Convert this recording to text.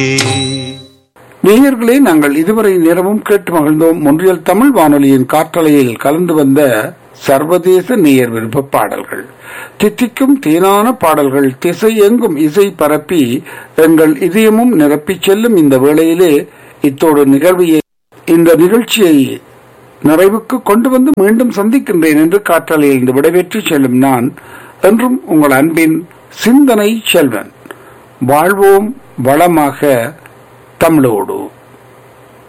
நேயர்களே நாங்கள் இதுவரை நேரமும் கேட்டு மகிழ்ந்தோம் ஒன்றியல் தமிழ் வானொலியின் காற்றலையில் கலந்து வந்த சர்வதேச நேயர் விருப்ப பாடல்கள் தித்திக்கும் தேனான பாடல்கள் திசை எங்கும் இசை பரப்பி எங்கள் இதயமும் நிரப்பிச் செல்லும் இந்த வேளையிலே இத்தோடு நிகழ்வியை இந்த நிகழ்ச்சியை நிறைவுக்கு கொண்டு வந்து மீண்டும் சந்திக்கின்றேன் என்று காற்றலையில் இருந்து விடைபெற்று செல்லும் நான் என்றும் உங்கள் அன்பின் சிந்தனை செல்வன் வாழ்வோம் வளமாக தமிழோடு